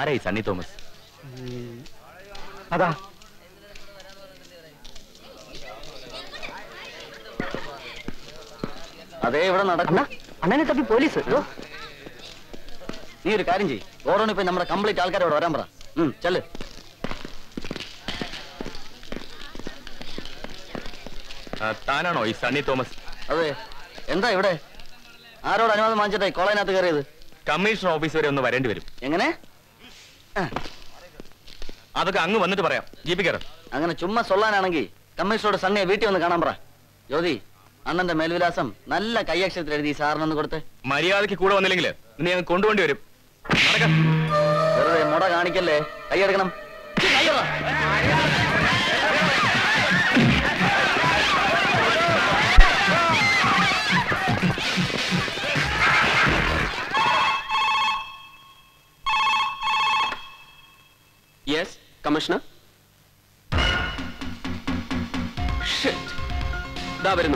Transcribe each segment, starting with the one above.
ആരായി സണ്ണി തോമസ് അതാ അതേ ഇവിടെ നടക്കുന്ന അണ്ണനെ തപ്പി പോലീസ് നീ ഒരു കാര്യം ചെയ്യ് ഓരോന്ന് ഇപ്പൊ നമ്മുടെ കംപ്ലീറ്റ് ആൾക്കാരോട് വരാൻ പറ ഉം, ചെല്ല് ആ, താനാണോ ഈ സണ്ണി തോമസ് അതെ എന്താ ഇവിടെ ആരോട് അനുവാദം വാങ്ങിച്ചിട്ടായി കോളേജിനകത്ത് കയറിയത് കമ്മീഷണർ ഓഫീസ് വരെ ഒന്ന് വരേണ്ടി വരും എങ്ങനെ അതൊക്കെ അങ്ങ് വന്നിട്ട് പറയാം ജീപ്പി കയറാം അങ്ങനെ ചുമ്മാ സൊല്ലാനാണെങ്കിൽ കമ്മീഷണറോട് സണ്ണിയെ വീട്ടിൽ വന്ന് കാണാൻ പറ ജ്യോതി അണ്ണന്റെ മേൽവിലാസം നല്ല കയ്യക്ഷരത്തിൽ എഴുതി സാറിനൊന്ന് കൊടുത്ത് മര്യാദയ്ക്ക് കൂടെ വന്നില്ലെങ്കിൽ നീ അങ്ങ് കൊണ്ടുപോണ്ടി വരും നടക്ക വെറുതെ മുട കാണിക്കല്ലേ കൈയെടുക്കണം യെസ് കമ്മീഷണർ ദാ വരുന്നു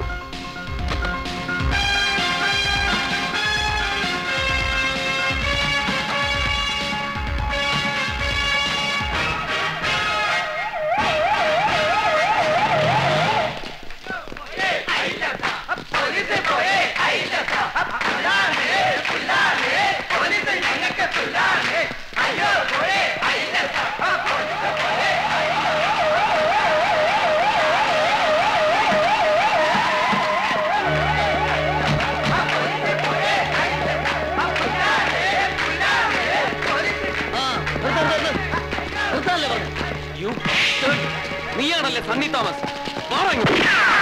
യു നീയാണല്ലേ സണ്ണി തോമസ് മാറോ ഇങ്ങോട്ട്.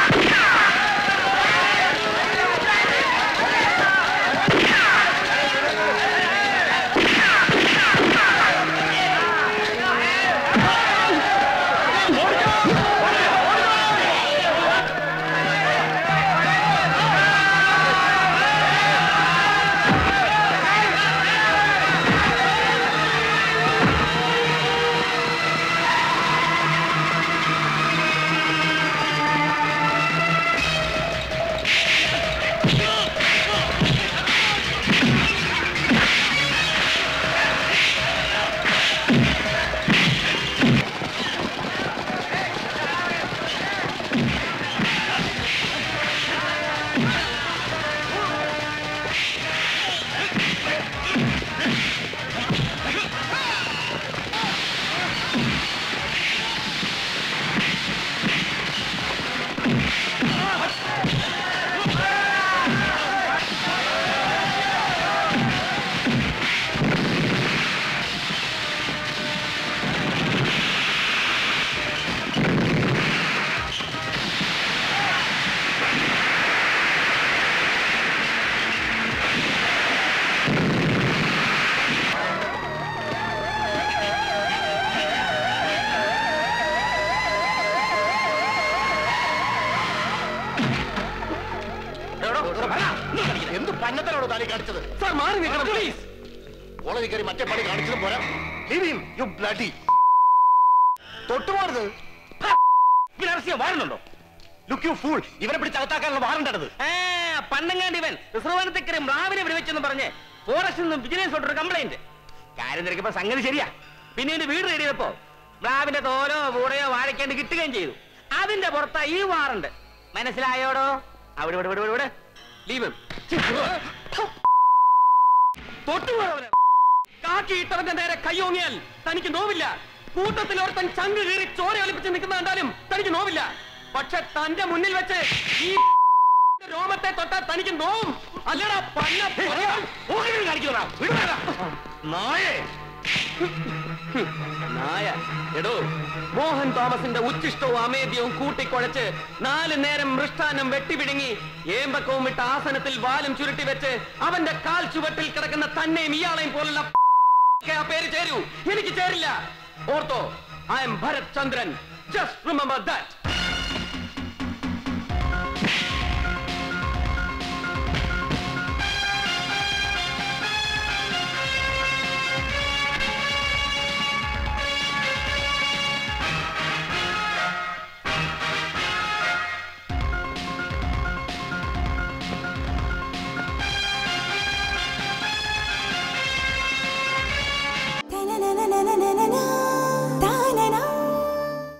എന്ത് പന്നത്തനോട് താലി കാണിച്ചത് സാർ മാറി നിൽക്കണം പ്ലീസ് കോളേജിൽ കയറി മറ്റേ പണി കാണിച്ചതും പോരാ Leave him, you bloody. തൊട്ടുപോകരുത് ഇവൻ അറസ്റ്റ് ചെയ്യാൻ വാറുന്നുണ്ടോ ലുക്ക് യു ഫൂൾ ഇവനെ പിടിച്ച് അകത്താക്കാനുള്ള വാറണ്ടത് പണ്ടങ്ങാണ്ട് ഇവൻ റിസർവാനത്തേക്കറി മ്ലാവിനെ വെടിവെച്ചെന്ന് പറഞ്ഞ് ഫോറസ്റ്റിൽ നിന്നും വിജിലൻസ് ഒരു കംപ്ലൈന്റ് കാര്യം തിരക്കിയപ്പോ സംഗതി ശരിയാ പിന്നെ എന്റെ വീട് റെഡി ചെയ്തപ്പോ മ്ലാവിന്റെ തോലോ കൂടെയോ വാഴയ്ക്കാണ്ട് കിട്ടുകയും ചെയ്തു അതിന്റെ പുറത്താ ഈ വാറുണ്ട് മനസ്സിലായോടോ അവിടെ ഇവിടെ ഇവിടെ ഇവിടെ ലീവ് തൊട്ടുപോയവന് കാക്കി ഇട്ടവന്റെ നേരെ കയ്യോങ്ങിയാൽ തനിക്ക് നോവില്ല കൂട്ടത്തിൽ ഒരുത്തൻ ചങ്ക് കീറി ചോര ഒലിപ്പിച്ച് നിൽക്കുന്ന കണ്ടാലും തനിക്ക് നോവില്ല പക്ഷെ തന്റെ മുന്നിൽ വെച്ച് ഈ രോമത്തെ തൊട്ടാൽ തനിക്ക് നോവും അല്ലടാ പന്ന നായേ നായ എടോ മോഹൻ തോമസിന്റെ ഉച്ചിഷ്ടവും അമേദ്യവും കൂട്ടിക്കുഴച്ച് നാല് നേരം മൃഷ്ടാനം വെട്ടിപിടുങ്ങി ഏമ്പക്കവും ഇട്ട ആസനത്തിൽ വാലും ചുരുട്ടി വെച്ച് അവന്റെ കാൽ ചുവട്ടിൽ കിടക്കുന്ന തന്നെയും ഇയാളെയും പോലുള്ള ആ പേര് ചേരൂ എനിക്ക് ചേരില്ല ഓർത്തോ I am Bharat Chandran just remember that